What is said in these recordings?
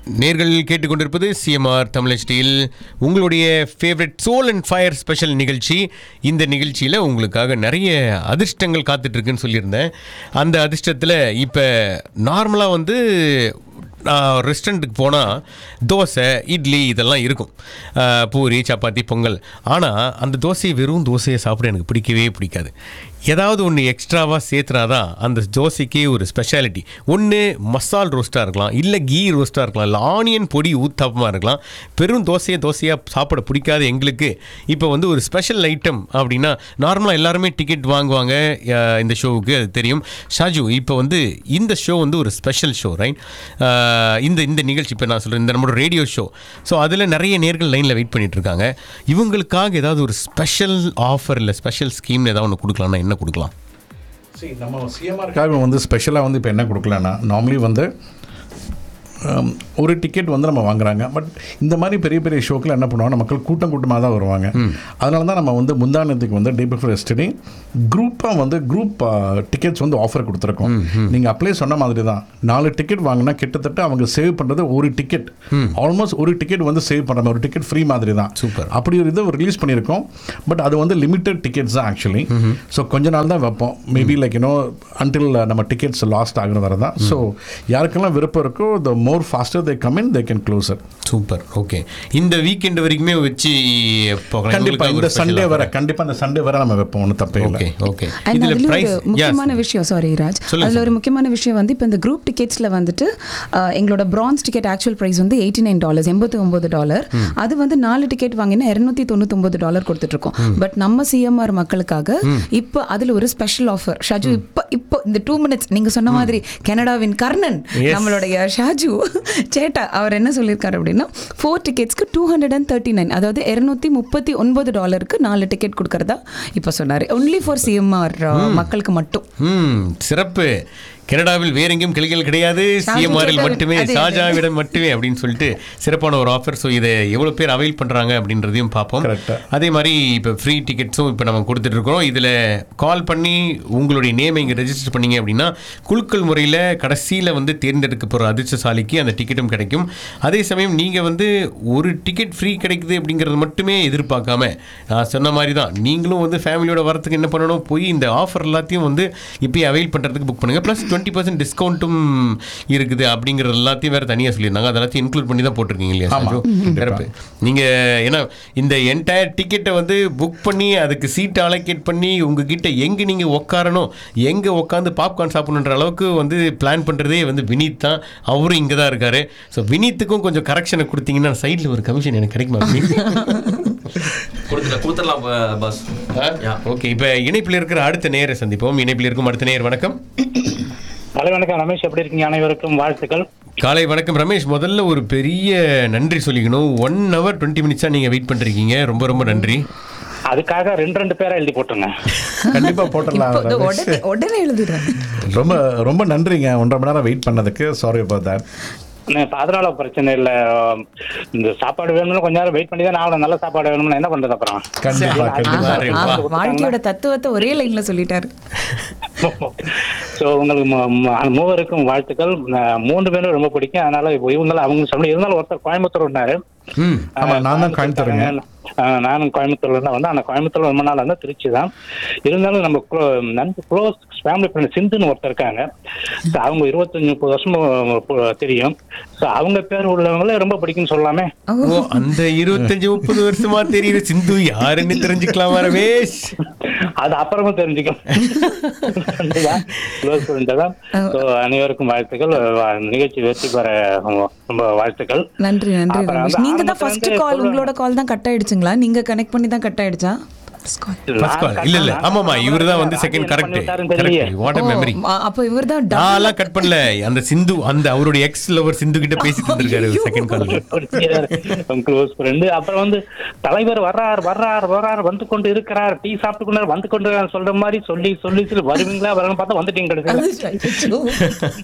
நேர்கள் கேட்டுக்கொண்டிருப்பது சிஎம்ஆர் தமிழ் உங்களுடைய favourite soul and fire special நிகழ்ச்சி இந்த நிகழ்ச்சியில் உங்களுக்காக நிறைய அதிர்ஷ்டங்கள் காத்துட்ருக்குன்னு சொல்லியிருந்தேன் அந்த அதிர்ஷ்டத்தில் இப்போ நார்மலாக வந்து ரெஸ்டாரண்ட்டுக்கு போனால் தோசை இட்லி இதெல்லாம் இருக்கும் ஆஹ் பூரி சப்பாத்தி பொங்கல் ஆனால் அந்த தோசையை வெறும் தோசையை சாப்பிட எனக்கு பிடிக்கவே பிடிக்காது ஏதாவது ஒன்று எக்ஸ்ட்ராவாக சேர்த்துனாதான் அந்த தோசைக்கே ஒரு ஸ்பெஷாலிட்டி ஒன்று மசால் ரோஸ்ட்டாக இருக்கலாம் இல்லை கீ ரோஸ்ட்டாக இருக்கலாம் இல்லை ஆனியன் பொடி ஊத்தாப்பமாக இருக்கலாம் பெரும் தோசையை தோசையாக சாப்பிட பிடிக்காத எங்களுக்கு இப்போ வந்து ஒரு ஸ்பெஷல் ஐட்டம் அப்படின்னா நார்மலாக எல்லாருமே டிக்கெட் வாங்குவாங்க அஹ் இந்த ஷோவுக்கு அது தெரியும் ஷாஜு இப்போ வந்து இந்த ஷோ வந்து ஒரு ஸ்பெஷல் ஷோ ரைட் இந்த இந்த நிகழ்ச்சி இப்போ நான் சொல்கிறேன் இந்த நம்மளோட ரேடியோ ஷோ ஸோ அதில் நிறைய நேர்கள் லைனில் வெயிட் பண்ணிட்டு இருக்காங்க இவங்களுக்காக ஏதாவது ஒரு ஸ்பெஷல் ஆஃபர் இல்லை ஸ்பெஷல் ஸ்கீம் ஏதாவது ஒன்று கொடுக்கலாம்னா என்ன கொடுக்கலாம் சரி நம்ம சிஎம்ஆருக்காக வந்து ஸ்பெஷலாக வந்து இப்போ என்ன கொடுக்கலன்னா நார்மலி வந்து ஹம், ஒரு டிக்கெட் வந்து நம்ம வாங்குறாங்க பட் இந்த மாதிரி பெரிய பெரிய ஷோக்கில் என்ன பண்ணுவாங்க மக்கள் கூட்டம் கூட்டமாக தான் வருவாங்க அதனால தான் நம்ம வந்து முந்தானத்துக்கு வந்து டே பிஃபோர் எஸ்டே குரூப்பாக வந்து குரூப் டிக்கெட்ஸ் வந்து ஆஃபர் கொடுத்துருக்கோம் நீங்கள் அப்ளை சொன்ன மாதிரி தான் நாலு டிக்கெட் வாங்கினா கிட்டத்தட்ட அவங்க சேவ் பண்ணுறது ஒரு டிக்கெட் ஆல்மோஸ்ட் ஒரு டிக்கெட் வந்து சேவ் பண்ணுற ஒரு டிக்கெட் ஃப்ரீ மாதிரி தான் Super. அப்படி ஒரு இதை ரிலீஸ் பண்ணியிருக்கோம் பட் அது வந்து லிமிட்டட் டிக்கெட்ஸ் தான் ஆக்சுவலி ஸோ கொஞ்ச நாள் தான் வைப்போம் மேபி லைக் யூனோ அன்டில் நம்ம டிக்கெட்ஸ் லாஸ்ட் ஆகிற வரை தான் ஸோ யாருக்கெல்லாம் விருப்பம் இருக்கோ the more faster they come in they can close it super okay இந்த வீக்கெண்ட் வரைக்குமே வச்சு போகலாம் கண்டிப்பாக இவங்களுக்காக இந்த ஒரு special சண்டே offer. வர கண்டிப்பாக இந்த சண்டே வர நம்ம வைப்போம் ஒன்றும் தப்பே இல்லை ஓகே ஓகே அண்ட் இதுல அதில் ஒரு பிரைஸ் முக்கியமான விஷயம் சாரி ராஜ் சொல்லுங்க அதில் ஒரு முக்கியமான விஷயம் வந்து இப்போ இந்த குரூப் டிக்கெட்ஸில் வந்துட்டு அஹ், எங்களோட பிரான்ஸ் டிக்கெட் ஆக்சுவல் ப்ரைஸ் வந்து எயிட்டி நைன் டாலர்ஸ் எண்பத்தி ஒம்பது டாலர் அது வந்து நாலு டிக்கெட் வாங்கினா இரநூத்தி தொண்ணூத்தொம்பது டாலர் கொடுத்துட்ருக்கோம் பட் நம்ம சிஎம்ஆர் மக்களுக்காக இப்போ அதில் ஒரு ஸ்பெஷல் ஆஃபர் ஷாஜு இப்போ இப்போ இந்த டூ மினிட்ஸ் நீங்கள் சொன்ன மாதிரி கனடாவின் கர்ணன் Yes. நம்மளுடைய ஷாஜு சேட்டா அவர் என்ன சொல்லியிருக்காரு அப்படின்னா ஃபோர் டிக்கெட்ஸ்க்கு two hundred and thirty nine அதாவது இரநூத்தி முப்பத்தி ஒன்பது டாலருக்கு நாலு டிக்கெட் கொடுக்கறதா இப்போ சொன்னார் ஒன்லி ஃபார் சிஎம்ஆர் மக்களுக்கு மட்டும் ம் சிறப்பு கனடாவில் வேற எங்கேயும் கிளைகள் கிடையாது சிஎம்ஆரில் கேட்டாரு. மட்டுமே அது- ஷாஜாவிடம் மட்டுமே அப்படின்னு சொல்லிட்டு சிறப்பான ஒரு ஆஃபர் ஸோ இதை எவ்வளோ பேர் அவைல் பண்ணுறாங்க அப்படின்றதையும் பார்ப்போம் Correct. அதே மாதிரி இப்போ ஃப்ரீ டிக்கெட்ஸும் இப்போ நம்ம கொடுத்துட்டு இருக்கோம் இதில் கால் பண்ணி உங்களுடைய நேமை இங்கே ரெஜிஸ்டர் பண்ணீங்க அப்படின்னா குழுக்கள் முறையில் கடைசியில் வந்து தேர்ந்தெடுக்க போகிற அதிர்ஷ்டசாலிக்கு அந்த டிக்கெட்டும் கிடைக்கும் அதே சமயம் நீங்கள் வந்து ஒரு டிக்கெட் ஃப்ரீ கிடைக்குது அப்படிங்கிறது மட்டுமே எதிர்பார்க்காம நான் சொன்ன மாதிரி தான் நீங்களும் வந்து ஃபேமிலியோட வரத்துக்கு என்ன பண்ணணும் போய் இந்த ஆஃபர் எல்லாத்தையும் வந்து இப்போயே அவைல் பண்ணுறதுக்கு புக் பண்ணுங்கள் ப்ளஸ் டுவெண்ட்டி பர்சன்ட் டிஸ்கவுண்ட்டும் இருக்குது அப்படிங்கிறது எல்லாத்தையும் வேறு தனியாக சொல்லியிருந்தாங்க அதை எல்லாத்தையும் இன்க்ளூட் பண்ணி தான் போட்டிருக்கீங்க இல்லையா ஆமா. சாஜு? சிறப்பு நீங்கள் ஏன்னா இந்த என்டையர் டிக்கெட்டை வந்து புக் பண்ணி அதுக்கு சீட்டை அலோகேட் பண்ணி உங்ககிட்ட எங்கே நீங்கள் உட்காரணும் எங்கே உட்காந்து பாப்கார்ன் சாப்பிடணுன்ற அளவுக்கு வந்து பிளான் பண்ணுறதே வந்து வினீத் தான் அவரும் இங்கே தான் இருக்காரு ஸோ வினீத்துக்கும் கொஞ்சம் கரெக்ஷனை கொடுத்தீங்கன்னா சைடில் ஒரு கமிஷன் எனக்கு கிடைக்குமா வினீத்? கொடுத்துட கொடுத்துடலாம் பாஸ் ஆ? ஓகே இப்போ இணைப்பில் இருக்கிற அடுத்த நேரை சந்திப்போம் இணைப்பில் இருக்கும் அடுத்த நேர் வணக்கம் காலை வணக்கம் ரமேஷ் எப்படி இருக்கீங்க அனைவருக்கும் வாழ்த்துக்கள் காலை வணக்கம் ரமேஷ் முதல்ல ஒரு பெரிய நன்றி சொல்லிக்கணும் ஒன் ஹவர் டுவெண்ட்டி மினிட்ஸாக நீங்கள் வெயிட் பண்ணுறீங்க ரொம்ப ரொம்ப நன்றி அதுக்காக ரெண்டு ரெண்டு பேரா எழுதி போட்டுருங்க கண்டிப்பாக போட்டுடலாம் இப்போ இதோ ரமேஷ். உடனே உடனே எழுதுறேன் ரொம்ப ரொம்ப நன்றிங்க ஒன்றரை மணி நேரம் வெயிட் பண்ணதுக்கு சாரி about that நான் இப்ப அதனால பிரச்சனை இல்ல இந்த சாப்பாடு வேணும்னு கொஞ்ச நேரம் வெயிட் பண்ணி தான் நான் நல்ல சாப்பாடு வேணும்னு என்ன பண்றது அப்புறம் கண்டிப்பா கண்டிப்பா சரி, ஆ, வா. வாழ்க்கையோட தத்துவத்தை ஒரே லைன்ல சொல்லிட்டாரு ஸோ உங்களுக்கு ம- ம- மூவருக்கும் வாழ்த்துக்கள் அஹ் மூன்று பேரும் ரொம்ப பிடிக்கும் அதனால இப்போ இவங்களும் அவங்க சொல்ல இருந்தாலும் ஒருத்தர் கோயம்புத்தூர் இருந்தாரு ம் ஆமா நான் தான் கோயம்புத்தூருங்க அஹ் நானும் கோயம்புத்தூர்ல தான் வந்து ஆனா கோயம்புத்தூர்ல ரொம்ப நாள் வந்து திருச்சி தான் இருந்தாலும் நம்ம clo- நண்பு க்ளோஸ் ஃபேமிலி ஃப்ரெண்ட் சிந்துன்னு ஒருத்தர் இருக்காங்க So அவங்க இருபத்தஞ்சு முப்பது வருஷம் பு- தெரியும் ஸோ அவங்க பேர் உள்ளவங்களே ரொம்ப பிடிக்கும்னு சொல்லலாமே ஓ அந்த இருபத்தஞ்சு முப்பது வருஷமா தெரியுது சிந்து யாருன்னு தெரிஞ்சுக்கலாமா ரமேஷ் அது அப்புறமா தெரிஞ்சுக்கும் க்ளோஸ் ஃப்ரெண்ட் தான் ஸோ அனைவருக்கும் வாழ்த்துக்கள் வா- நிகழ்ச்சி வெற்றி பெற ரொம்ப வாழ்த்துக்கள் நன்றி நன்றி அப்புறம் ரமேஷ் வந்து நீங்க தான் ஆரம்பத்துல ஃபர்ஸ்ட் இருந்தே கால் சொல்றேன். உங்களோட கால் தான் கட் ஆயிடுச்சுங்களா நீங்க கனெக்ட் பண்ணி தான் கட் ஆயிடுச்சா First call. ஃபர்ஸ்ட் கால் இல்ல இல்ல ஆமாமா இவர் தான் வந்து second correct correct what oh, memory ம- அப்போ இவர் தான் நான்லாம் கட் பண்ணல அந்த சிந்து அந்த அவருடைய எக்ஸ் லவர் சிந்து கிட்ட பேசிட்டு இருந்திருக்காரு செகண்ட் கால் க்ளோஸ் ஃப்ரெண்டு அப்புறம் வந்து தலைவர் வர்றார் வர்றார் வர்றார் வந்து கொண்டு இருக்கிறார் டீ சாப்பிட்டு கொண்டு வந்து கொண்டு இருக்கிறார் சொல்ற மாதிரி சொல்லி சொல்லி சொல்லி வருவீங்களா வரணும் பார்த்தா வந்துட்டீங்க கடைசியில்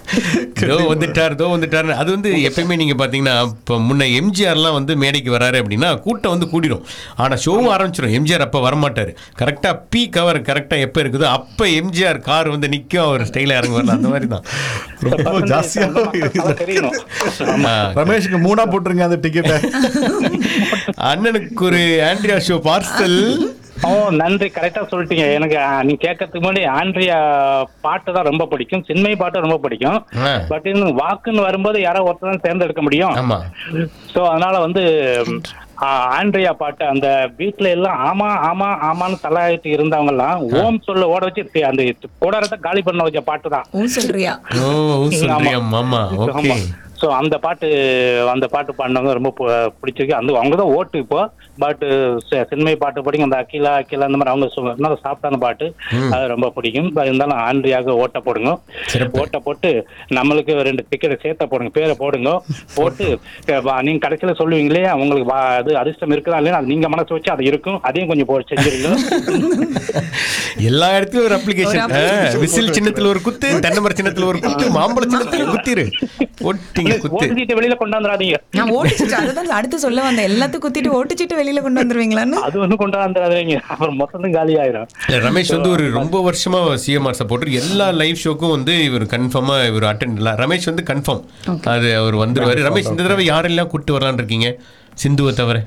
தோ வந்துட்டார் தோ வந்துட்டார் அது வந்து எப்பயுமே நீங்க பாத்தீங்கன்னா இப்போ முன்ன எம்ஜிஆர்லாம் வந்து மேடைக்கு வராரு அப்படின்னா கூட்டம் வந்து கூடிடும் ஆனா ஷோவும் ஆரம்பிச்சிடும் எம்ஜிஆர் அப்ப வரமாட்டாரு கரெக்டா பீ கவர் கரெக்டா எப்ப இருக்குதோ அப்ப எம்ஜிஆர் கார் வந்து நிக்கும் அவர் ஸ்டைல இறங்க வரல அந்த மாதிரி தான் ரொம்ப ஜாஸ்தியாக மக்களுக்கு தெரியணும் ஆமா. ரமேஷுக்கு மூணா போட்டுருங்க அந்த டிக்கெட்டை அண்ணனுக்கு ஒரு ஆண்ட்ரியா ஷோ பார்சல் ஓ நன்றி கரெக்டா சொல்லிட்டீங்க எனக்கு ஆ, நீ கேட்கறதுக்கு முன்னாடி ஆண்ட்ரியா பாட்டு தான் ரொம்ப பிடிக்கும் சின்மை பாட்டு ரொம்ப பிடிக்கும் ஆ. பட் இன்னும் வாக்குன்னு வரும்போது யாரோ ஒருத்தர் தான் தேர்ந்தெடுக்க முடியும் ஆமா சோ அதனால வந்து ம், ஆ, ஆண்ட்ரியா பாட்டு அந்த வீட்ல எல்லாம் ஆமா ஆமா ஆமான்னு தலையாயிட்டு இருந்தவங்க எல்லாம் ஓம் சொல்ல ஓட வச்சு தி- அந்த கூடாரத்தை காலி பண்ண வச்ச பாட்டு தான் ஊ சொல்றியா ஓ சொல்றியா மாமா ஓகே ஸோ அந்த பாட்டு அந்த பாட்டு பாடினவங்க ரொம்ப பு- பிடிச்சிருக்கு அந்த அவங்க தான் ஓட்டு இப்போ பட் சின்மை பாட்டு பிடிக்கும் அந்த அகிலா அகிலா அந்த மாதிரி அவங்க சொ- நல்ல சாப்பிட்டான பாட்டு அது ரொம்ப பிடிக்கும் But இருந்தாலும் ஆண்ட்ரியாக ஓட்ட போடுங்க சிறப்பு. ஓட்ட போட்டு நம்மளுக்கு ரெண்டு டிக்கெட் சேர்த்த போடுங்க பேரை போடுங்க போட்டு அஹ், வா- நீங்க கடைசியில சொல்லுவீங்களே உங்களுக்கு வா- அது அதிர்ஷ்டம் இருக்குதா இல்லையா அது நீங்க மனசு வச்சு அது இருக்கும் அதையும் கொஞ்சம் போட்டு செஞ்சிருங்க எல்லா இடத்துலயும் ஒரு அப்ளிகேஷன் ஒரு application விசில் சின்னத்துல ஒரு குத்து தென்னை சின்னத்துல ஒரு குத்து மாம்பழ சின்னத்துல குத்திரு போட்டிங்க குத்து ஓட்டு சீட்டை வெளியில கொண்டாந்துடாதீங்க நான் ஓட்டுச்சீட்டு அதுதான் அடுத்து சொல்ல வந்தேன் எல்லாத்தையும் குத்திட்டு ஓட்டுச்சீட்டு வெளியில கொண்டு வந்துருவீங்களான்னு அது ஒன்றும் கொண்டாந்துடாதீங்க அப்புறம் மொத்தத்தும் காலி ஆயிரும் இல்ல, ரமேஷ் வந்து ஒரு ரொம்ப வருஷமா சிஎம்ஆர் சப்போர்ட்டர் எல்லா லைவ் ஷோக்கும் வந்து இவர் கன்ஃபார்மா இவர் அட்டென்ட் இல்ல ரமேஷ் வந்து கன்ஃபார்ம் அது அவர் வந்துருவாரு ரமேஷ் இந்த தடவை யாரெல்லாம் கூட்டு வரலான்னு இருக்கீங்க சிந்துவை தவிர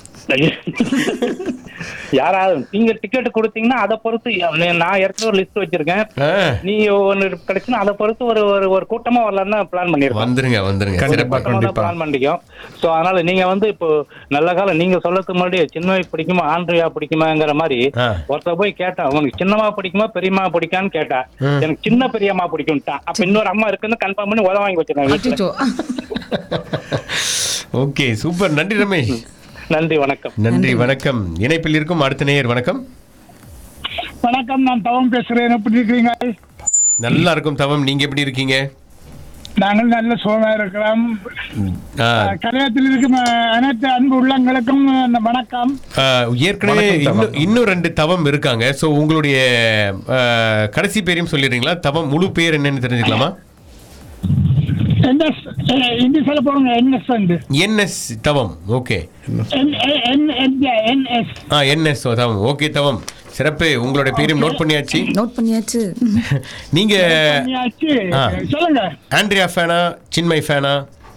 யாராவது நீங்க டிக்கெட் கொடுத்தீங்கன்னா அதை பொறுத்து நான் ஏற்கனவே ஒரு லிஸ்ட் வச்சிருக்கேன் ஆ, நீ ஒன்னு கிடைச்சுன்னா அதை பொறுத்து ஒரு ஒரு ஒரு கூட்டமா வரலாம்னு பிளான் பண்ணிருக்கோம் வந்துருங்க வந்துருங்க கண்டிப்பா. சிறப்பா கண்டிப்பா. பிளான் பண்ணிக்கோம் சோ அதனால நீங்க வந்து இப்போ நல்ல காலம் நீங்க சொல்லறதுக்கு முன்னாடி சின்ன பிடிக்குமா ஆண்ட்ரியா பிடிக்குமாங்கிற மாதிரி ஆ. ஒருத்தர் போய் கேட்டா உனக்கு சின்னமா பிடிக்குமா பெரியம்மா பிடிக்கான்னு கேட்டா எனக்கு சின்ன பெரியம்மா பிடிக்கும்ட்டான் அப்ப இன்னொரு அம்மா இருக்குன்னு கன்ஃபார்ம் பண்ணி உதவ வாங்கி வச்சிருக்கேன் வீட்டுல. அச்சோ ஓகே சூப்பர் நன்றி ரமேஷ் நன்றி வணக்கம் நன்றி வணக்கம் இணைப்பில் இருக்கும் அடுத்த நேயர் வணக்கம் வணக்கம் நான் தவம் பேசுறேன் எப்படி இருக்கிறீங்க நல்லா இருக்கும் தவம் நீங்க எப்படி இருக்கீங்க நாங்கள் நல்ல சுகமா இருக்கிறோம் ஆ, கரையத்தில் இருக்கும் அஹ், அனைத்து அன்பு உள்ளங்களுக்கும் அஹ், வணக்கம் ஆ, ஏற்கனவே வணக்கம், தவம். இன்னும் இன்னும் ரெண்டு தவம் இருக்காங்க ஸோ உங்களுடைய ஆ, கடைசி பேரையும் சொல்லிடுறீங்களா தவம் முழு பேர் என்னன்னு தெரிஞ்சுக்கலாமா என்எஸ் இந்தி சொல்ல போறோங்க என்எஸ் வந்து என்எஸ் தவம் ஓகே என்எஸ் ஆ என்எஸ் தவம் ஓகே தவம் சிறப்பு உங்களுடைய பேரையும் நோட் பண்ணியாச்சு நோட் பண்ணியாச்சு நீங்க ஆ. சொல்லுங்க ஆண்ட்ரியா ஃபேனா சின்மை ஃபேனா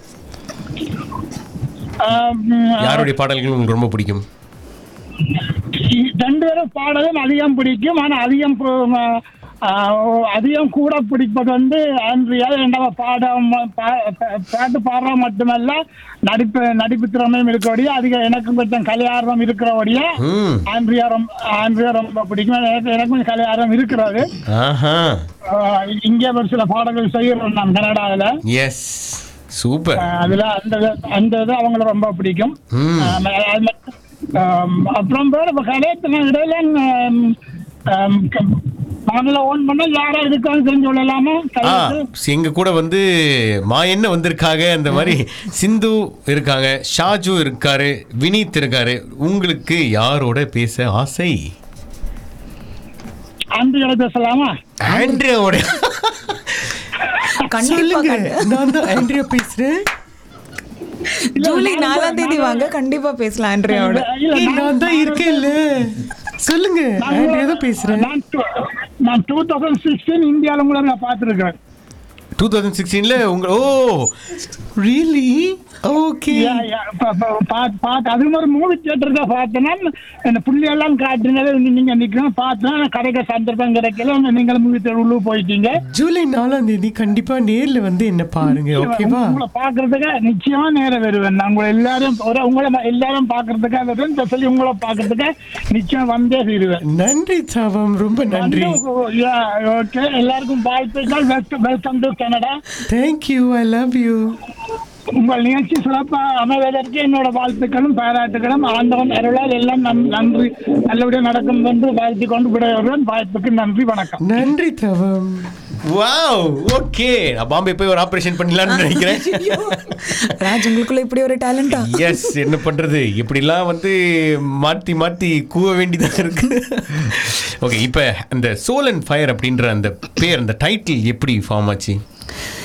ஆம், யாருடைய பாடல்கள் உங்களுக்கு ரொம்ப பிடிக்கும் ரெண்டு பேரும் பாடலும் அதிகம் பிடிக்கும் ஆனா அதிகம் பு- ஆஹ், அதிகம் கூட பிடிப்பது வந்து ஆண்ட்ரியா ரெண்டாவது பாடம் பா- பா- பாட்டு பாடுற மட்டுமல்ல நடிப்பு நடிப்பு திறமையும் இருக்கிறபடியே அதிகம் எனக்கும் கொஞ்சம் கலையார்வம் இருக்கிறபடியே ம் ஆண்ட்ரியா ரொம்ப ஆண்ட்ரியா ரொம்ப பிடிக்கும் எனக்கு எனக்கும் கொஞ்சம் கலையார்வம் இருக்கிறது ஆஹா ஆஹ், இங்கே ஒரு சில பாடல்கள் செய்கிறோம் நான் கனடாவில் எஸ் சூப்பர் அதுல அந்த இது- அந்த இது அவங்கள ரொம்ப பிடிக்கும் ம். ஆம், அது மட்டும், ஆம், அப்புறம் வேற இப்ப கலையத்தின இடையில ஆம், ஆம், க- மனதில் ஓன் பண்ண யாரா இருக்கான்னு தெரிஞ்சு கொள்ளலாமா ஆ கலையத்து எங்க கூட வந்து மாயண்ண வந்திருக்காங்க அந்த மாதிரி சிந்து இருக்காங்க ஷாஜு இருக்காரு வினீத் இருக்காரு உங்களுக்கு யாரோட பேச ஆசை ஆண்ட்ரியோட பேசலாமா ஆண்ட்ரியாவோட கண்டிப்பா சொல்லுங்க கண்டி- நான் தான் ஆண்ட்ரியா பேசுறேன் ஜூலை நாலாம் தேதி வாங்க கண்டிப்பா பேசலாம் ஆண்ட்ரியாவோட இல்ல, ஏய், நான் தான் இருக்கேன்ல சொல்லுங்க ஆண்ட்ரியா தான் பேசுறேன் நான் two- நான் டூ தௌசண்ட் சிக்ஸ்டீன் இந்தியாவில் உங்களை நான் பார்த்துருக்கேன் டூ தௌசண்ட் சிக்ஸ்டீன்ல உங்க ஓ ரியலி ஓகே பார்த்து அது ஒரு மூவி தியேட்டர் தான் பார்த்தேன்னா இந்த புள்ளியெல்லாம் காட்டினதை நீங்க நிற்கணும் பார்த்தேன் கிடைக்க சந்தர்ப்பம் கிடைக்கல நீங்களும் மூவி தியேட்டர் உள்ள போயிட்டீங்க ஜூலை நாலாம் தேதி கண்டிப்பா நேர்ல வந்து என்ன பாருங்க ஓகேவா உங்களை பாக்குறதுக்கு நிச்சயமா நேரம் வருவேன் நான் உங்களை எல்லாரும் ஒரு உங்களை ம- எல்லாரும் பாக்குறதுக்காக வருவேன் இப்ப சொல்லி உங்களை பாக்குறதுக்கு நிச்சயம் வந்தே தீருவேன் நன்றி சாவம் ரொம்ப நன்றி ஓகே எல்லாருக்கும் வாழ்த்துக்கள் welcome to Canada thank you I love you உங்கள் நிகழ்ச்சி சிறப்பா அமைவதற்கு என்னோட வாழ்த்துக்களும் பாராட்டுகளும் ஆண்டவன் அருளால் எல்லாம் நம் நன்றி நல்லபடியாக நடக்கும் என்று வாழ்த்தி கொண்டு விடைபெறுவேன் வாய்ப்புக்கு நன்றி வணக்கம் நன்றி தவம் வாவ் ஓகே நான் பாம்பே போய் ஒரு ஆபரேஷன் பண்ணலாம்னு நினைக்கிறேன் ராஜ் உங்களுக்குள்ள இப்படி ஒரு டேலண்டா எஸ் என்ன பண்றது இப்படிலாம் வந்து மாத்தி மாத்தி கூவ வேண்டியதா இருக்கு ஓகே இப்போ அந்த சோல் அண்ட் ஃபயர் அப்படின்ற அந்த பேர் அந்த டைட்டில் எப்படி ஃபார்ம் ஆச்சு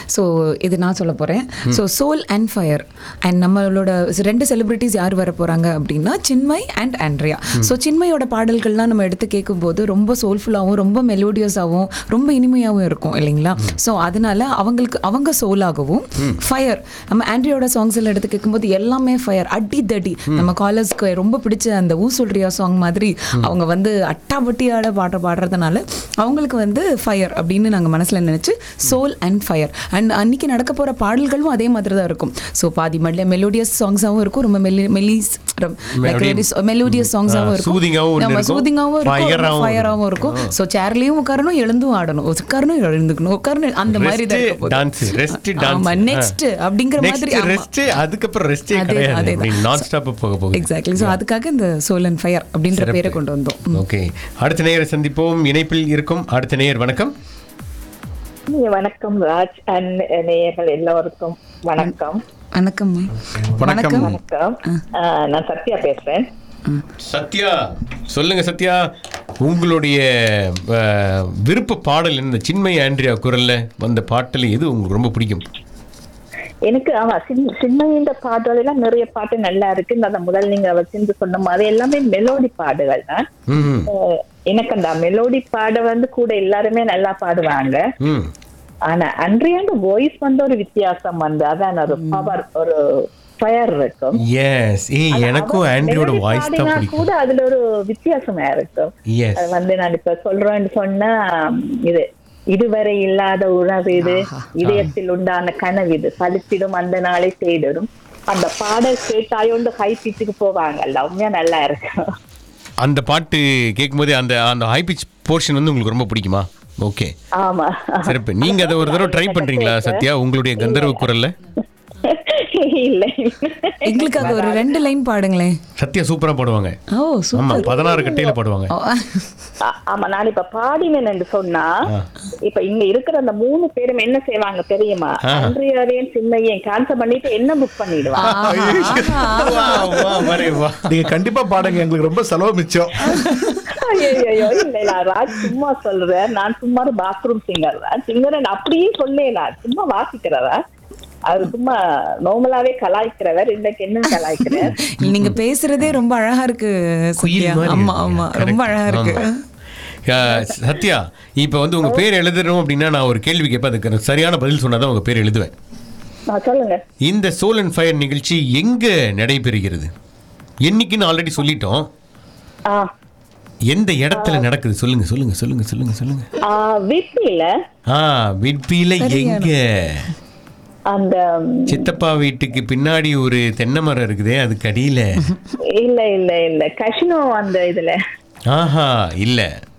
ஸோ இது நான் சொல்ல போகிறேன் so soul and fire and நம்மளோட ரெண்டு செலிபிரிட்டிஸ் யார் வர போகிறாங்க அப்படின்னா சின்மய் அண்ட் ஆண்ட்ரியா ஸோ சின்மயோட பாடல்கள்லாம் நம்ம எடுத்து கேட்கும்போது ரொம்ப சோல்ஃபுல்லாகவும் ரொம்ப மெலோடியஸாகவும் ரொம்ப இனிமையாகவும் இருக்கும் இல்லைங்களா ஸோ அதனால அவங்களுக்கு அவங்க சோலாகவும் ஃபயர் நம்ம ஆண்ட்ரியோட சாங்ஸ் எல்லாம் எடுத்து கேட்கும்போது எல்லாமே ஃபயர் அடி தடி நம்ம காலர்ஸ்க்கு ரொம்ப பிடிச்ச அந்த ஊ சொல்றியா சாங் மாதிரி அவங்க வந்து அட்டாபட்டியாட பாடுற பாடுறதுனால அவங்களுக்கு வந்து ஃபயர் அப்படின்னு நாங்கள் மனசில் நினச்சி சோல் அண்ட் ஃபயர் அண்ட் அன்னைக்கு நடக்க போகிற பாடல்களும் அதே மாதிரி தான் இருக்கும் ஸோ பாதி மல்ல மெலோடியஸ் சாங்ஸாகவும் இருக்கும் ரொம்ப மெல்லி மெலிஸ் மெலோடியஸ் சாங்ஸாகவும் ஆ, இருக்கும் soothing-ஆவும் ஒண்ணு நம்ம இருக்கும். சூதிங்காகவும் இருக்கும் fire-ஆவும் ஃபயராகவும் இருக்கும் ஸோ சேர்லேயும் உட்காரணும் எழுந்தும் ஆடணும் உட்காரணும் எழுந்துக்கணும் உட்காரணும் அந்த மாதிரி தான் இருக்க போகுது. டான்ஸ் ரெஸ்ட் டான்ஸ் ஆமா நெக்ஸ்ட் அப்படிங்கிற மாதிரி ஆமா. ரெஸ்ட் அதுக்கப்புறம் ரெஸ்டே அதே- கிடையாது அதேதான். அப்படி நான் ஸ்டாப் போக போகுது எக்ஸாக்ட்லி ஸோ அதுக்காக இந்த சோல் அண்ட் ஃபயர் அப்படின்ற பேரை கொண்டு வந்தோம் ம். ஓகே அடுத்த நேயரை சந்திப்போம் இணைப்பில் இருக்கும் அடுத்த நேயர் வணக்கம் வணக்கம் ராஜ் அண்ட் நேயர்கள் எல்லோருக்கும் வணக்கம் வணக்கம்மா வணக்கம் வணக்கம் ஆஹ் நான் சத்யா பேசுறேன் சத்யா சொல்லுங்க சத்யா உங்களுடைய அஹ், விருப்ப பாடல் என்ன சின்மய் ஆண்ட்ரியா குரல்ல வந்த பாட்டில் எது உங்களுக்கு ரொம்ப பிடிக்கும் எனக்கு ஆமா சின் சின்மையின் பாடுறதெல்லாம் நிறைய பாட்டு நல்லா இருக்கு இந்த அந்த முதல் நீங்க வச்சிருந்து சொன்ன மாதிரி எல்லாமே மெலோடி பாடுகள் தான் ம் ஆஹ் எனக்கு அந்த மெலோடி பாட வந்து கூட எல்லாருமே நல்லா பாடுவாங்க ம் ஆனா அன்றையாண்டு வாய்ஸ் வந்து ஒரு வித்தியாசம் வந்து அதான் ஒரு பவர் ஒரு ஃபயர் இருக்கும் எஸ் ஏய் ஆனா எனக்கும் அவர் ஆண்ட்ரியோட melody வாய்ஸ் தான் பாடினா பிடிக்கும் கூட அதுல ஒரு வித்தியாசமா இருக்கும் எஸ் அது வந்து நான் இப்ப சொல்றேன்னு சொன்னா இது இதுவரை இல்லாத உணவு இது இதயத்தில் உண்டான கனவு இது சலித்திடும் அந்த நாளை தேடிடும் அந்த பாடல் கேட்டாயோண்டு ஹை பிச்சுக்கு போவாங்கல்ல உண்மையா நல்லா இருக்கும் அந்த பாட்டு கேட்கும்போது அந்த அந்த ஹை பிச் போர்ஷன் வந்து உங்களுக்கு ரொம்ப பிடிக்குமா ஓகே ஆமா சிறப்பு நீங்க அதை ஒரு தடவை ட்ரை பண்றீங்களா சத்யா உங்களுடைய கந்தர்வ குரல்ல இல்ல எங்களுக்காக ஒரு ரெண்டு லைன் பாடுங்களேன் சத்யா சூப்பரா பாடுவாங்க ஓ ஆமா சூப்பர் பதினாறு கட்டையில பாடுவாங்க ஓ, ஆ- ஆமா நான் இப்ப பாடினேன்னு சொன்னா இப்ப இங்க இருக்கிற அந்த மூணு பேரும் என்ன செய்வாங்க தெரியுமா அன்றையாரையும் சின்னையும் கேன்சல் பண்ணிட்டு என்ன புக் பண்ணிடுவாங்க வா, வா, வரே, வா. நீங்க கண்டிப்பா பாடுங்க எங்களுக்கு ரொம்ப செலவு மிச்சம் ஐயோ இல்ல நான் ராஜ் சும்மா சொல்றேன் நான் சும்மா பாத்ரூம் சிங்கர் தான் சிங்கர் அப்படியே சொல்லேன் சும்மா வாசிக்கிறதா அவர் சும்மா நார்மலாவே கலாய்க்கிறவர் இன்னைக்கு என்ன கலாய்க்கிறார் நீங்க பேசுறதே ரொம்ப அழகா இருக்கு குயில் சத்யா மாதிரி ஆமா இருக்கு. ஆமா Correct. ரொம்ப அழகா இருக்கு ஆமா. ஆ, சத்யா இப்போ வந்து உங்க பேர் எழுதணும் அப்படின்னா நான் ஒரு கேள்வி கேட்பேன் அதுக்கு சரியான பதில் சொன்னாதான் உங்க பேர் எழுதுவேன் நான் சொல்லுங்க இந்த சோல் அண்ட் ஃபயர் நிகழ்ச்சி எங்க நடைபெறுகிறது என்னைக்குன்னு ஆல்ரெடி சொல்லிட்டோம் ஆ எந்த இடத்துல நடக்குது சொல்லுங்க சொல்லுங்க சொல்லுங்க சொல்லுங்க சொல்லுங்க ஆ, வீட்டில ஆ விட்பியில எங்க அந்த சித்தப்பா வீட்டுக்கு பின்னாடி ஒரு தென்னை மரம் இருக்குதே அதுக்கு அடியில இல்ல இல்ல இல்ல கஷினோ அந்த இதுல ஆஹா இல்ல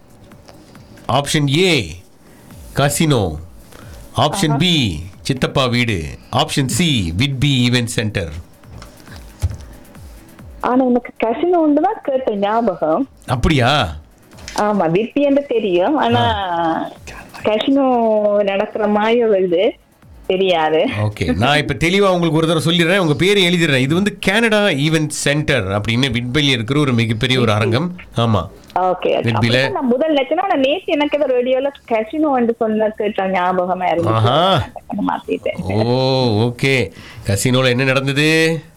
option A casino option B சித்தப்பா வீடு option C Whitby event centre ஆனா எனக்கு கஷினோ தான் கேட்ட ஞாபகம் அப்படியா ஆமா விற்பி என்று தெரியும் ஆனா கஷினோ நடக்கிற மாதிரி ஒரு இது தெரியாது ஓகே நான் இப்போ தெளிவாக உங்களுக்கு ஒரு தடவை சொல்லிடுறேன் உங்கள் பேரை எழுதிடுறேன் இது வந்து கனடா ஈவென்ட் சென்டர் அப்படின்னு விட்பெளி இருக்கிற ஒரு மிகப்பெரிய ஒரு அரங்கம் ஆமாம் ஓகே விட்பில நான் முதல் லட்சம் ஆனா நேத்து எனக்கு ஏதோ ரேடியோல கசினோ வந்து சொன்ன கேட்ட ஞாபகமா ஆஹா. இருந்துச்சு மாத்திட்டேன் ஓ ஓகே கசினோவில் என்ன நடந்தது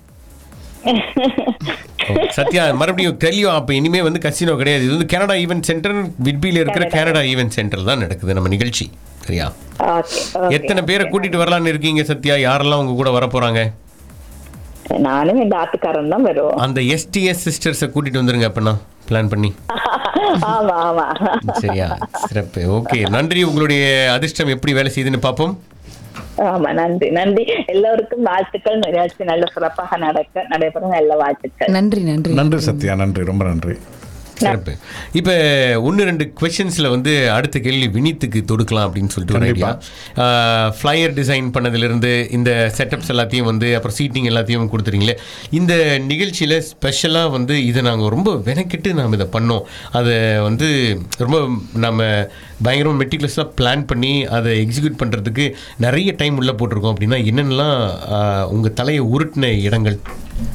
ஓ, சத்யா மறுபடியும் தெளிவா அப்போ இனிமே வந்து கசினோ கிடையாது இது வந்து கனடா ஈவென்ட் சென்டர் விட்பியில் இருக்கிற கனடா ஈவென்ட் சென்டர் தான் நடக்குது நம்ம நிகழ்ச்சி சரியா ஓகே எத்தனை பேரை கூட்டிட்டு வரலான்னு இருக்கீங்க சத்யா யாரெல்லாம் உங்க கூட வர போறாங்க நானும் இந்த ஆத்துக்காரன் தான் வருவோம் அந்த எஸ்டிஎஸ் சிஸ்டர்ஸை கூட்டிட்டு வந்துருங்க அப்படின்னா பிளான் பண்ணி ஆமா ஆமா சரியா சிறப்பு ஓகே நன்றி உங்களுடைய அதிர்ஷ்டம் எப்படி வேலை செய்யுதுன்னு பார்ப்போம் ஆமா நன்றி நன்றி எல்லோருக்கும் வாழ்த்துக்கள் நிகழ்ச்சி நல்ல சிறப்பாக நடக்க நடைபெறும் நல்ல வாழ்த்துக்கள் நன்றி நன்றி நன்றி சத்யா நன்றி ரொம்ப நன்றி சிறப்பு இப்போ ஒன்று ரெண்டு கொஷின்ஸில் வந்து அடுத்த கேள்வி வினித்துக்கு தொடுக்கலாம் அப்படின்னு சொல்லிட்டு ஒரு ஐடியா ஃப்ளையர் டிசைன் பண்ணதுலேருந்து இந்த செட்டப்ஸ் எல்லாத்தையும் வந்து அப்புறம் சீட்டிங் எல்லாத்தையும் கொடுத்துறீங்களே இந்த நிகழ்ச்சியில் ஸ்பெஷலாக வந்து இதை நாங்கள் ரொம்ப வெனக்கிட்டு நாம் இதை பண்ணோம் அதை வந்து ரொம்ப நம்ம பயங்கரமாக மெட்டிகுலஸாக பிளான் பண்ணி அதை எக்ஸிக்யூட் பண்ணுறதுக்கு நிறைய டைம் உள்ளே போட்டிருக்கோம் அப்படின்னா என்னென்னலாம் உங்கள் தலையை உருட்டின இடங்கள்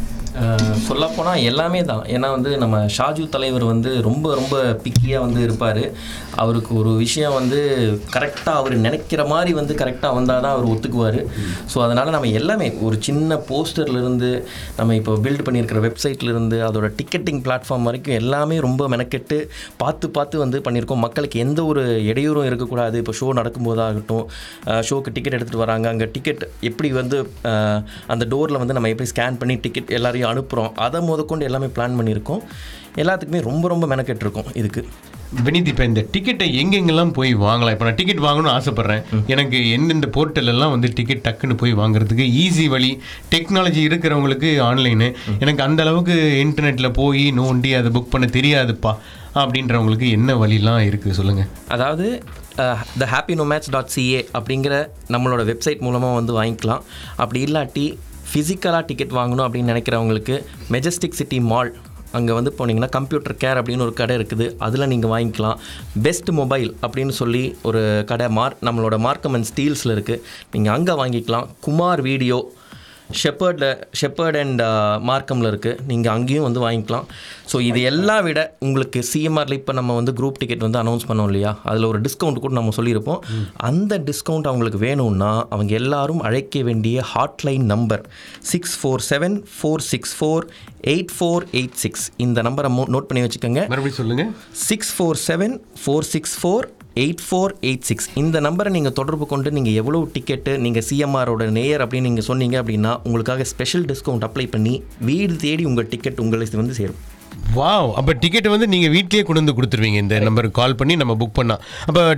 சொல்லப்போனால் எல்லாமே தான் ஏன்னா வந்து நம்ம ஷாஜு தலைவர் வந்து ரொம்ப ரொம்ப பிக்கியாக வந்து இருப்பார் அவருக்கு ஒரு விஷயம் வந்து கரெக்டாக அவர் நினைக்கிற மாதிரி வந்து கரெக்டாக வந்தால் தான் அவர் ஒத்துக்குவார் ஸோ அதனால் நம்ம எல்லாமே ஒரு சின்ன போஸ்டர்லேருந்து நம்ம இப்போ பில்ட் பண்ணியிருக்கிற வெப்சைட்லேருந்து அதோட டிக்கெட்டிங் பிளாட்ஃபார்ம் வரைக்கும் எல்லாமே ரொம்ப மெனக்கெட்டு பார்த்து பார்த்து வந்து பண்ணியிருக்கோம் மக்களுக்கு எந்த ஒரு இடையூறும் இருக்கக்கூடாது இப்போ ஷோ நடக்கும்போதாகட்டும் ஷோக்கு டிக்கெட் எடுத்துகிட்டு வராங்க அங்கே டிக்கெட் எப்படி வந்து அஹ், அந்த டோரில் வந்து நம்ம எப்படி ஸ்கேன் பண்ணி டிக்கெட் எல்லாரையும் அனுப்புகிறோம் அதை முதற்கொண்டு எல்லாமே பிளான் பண்ணியிருக்கோம் எல்லாத்துக்குமே ரொம்ப ரொம்ப மெனக்கெட்டிருக்கோம் இதுக்கு வினித் இப்போ இந்த டிக்கெட்டை எங்கெங்கெல்லாம் போய் வாங்கலாம் இப்போ நான் டிக்கெட் வாங்கணும்னு ஆசைப்பட்றேன் எனக்கு எந்தெந்த போர்ட்டல் எல்லாம் வந்து டிக்கெட் டக்குன்னு போய் வாங்குறதுக்கு ஈஸி வழி டெக்னாலஜி இருக்கிறவங்களுக்கு ஆன்லைனு எனக்கு அந்த அளவுக்கு இன்டர்நெட்டில் போய் நோண்டி அதை புக் பண்ண தெரியாதுப்பா அப்படின்றவங்களுக்கு என்ன வழிலாம் இருக்குது சொல்லுங்கள் அதாவது the happy nomads dot CA அப்படிங்கிற நம்மளோட வெப்சைட் மூலமாக வந்து வாங்கிக்கலாம் அப்படி இல்லாட்டி ஃபிசிக்கலாக டிக்கெட் வாங்கணும் அப்படின்னு நினைக்கிறவங்களுக்கு மெஜஸ்டிக் சிட்டி மால் அங்கே வந்து போனீங்கன்னா கம்ப்யூட்டர் கேர் அப்படின்னு ஒரு கடை இருக்குது அதில் நீங்கள் வாங்கிக்கலாம் பெஸ்ட் மொபைல் அப்படின்னு சொல்லி ஒரு கடை மார்க் நம்மளோட மார்க்கம் அண்ட் ஸ்டீல்ஸில் இருக்குது நீங்கள் அங்கே வாங்கிக்கலாம் குமார் வீடியோ ஷெப்பர்டில் ஷெப்பர்ட் அண்ட் மார்க்கமில் இருக்குது நீங்கள் அங்கேயும் வந்து வாங்கிக்கலாம் ஸோ இது எல்லாம் விட உங்களுக்கு சிஎம்ஆரில் இப்போ நம்ம வந்து குரூப் டிக்கெட் வந்து அனௌன்ஸ் பண்ணோம் இல்லையா அதில் ஒரு டிஸ்கவுண்ட் கூட நம்ம சொல்லியிருப்போம் அந்த டிஸ்கவுண்ட் அவங்களுக்கு வேணும்னா அவங்க எல்லாரும் அழைக்க வேண்டிய hotline number six four seven four six four eight four eight six இந்த நம்பரை நோட் பண்ணி வச்சுக்கோங்க மறுபடியும் சொல்லுங்கள் six four seven four six four eight four eight six இந்த நம்பரை நீங்கள் தொடர்பு கொண்டு நீங்கள் எவ்வளோ டிக்கெட்டு நீங்கள் சிஎம்ஆரோட நேயர் அப்படின்னு நீங்கள் சொன்னீங்க அப்படின்னா உங்களுக்காக ஸ்பெஷல் டிஸ்கவுண்ட் அப்ளை பண்ணி வீடு தேடி உங்கள் டிக்கெட் உங்களுக்கு வந்து சேரும் வாவ் அப்போ டிக்கெட் வந்து நீங்கள் வீட்லயே கொண்டு வந்து கொடுத்துருவீங்க இந்த நம்பருக்கு கால் பண்ணி நம்ம புக் பண்ணால் அப்போ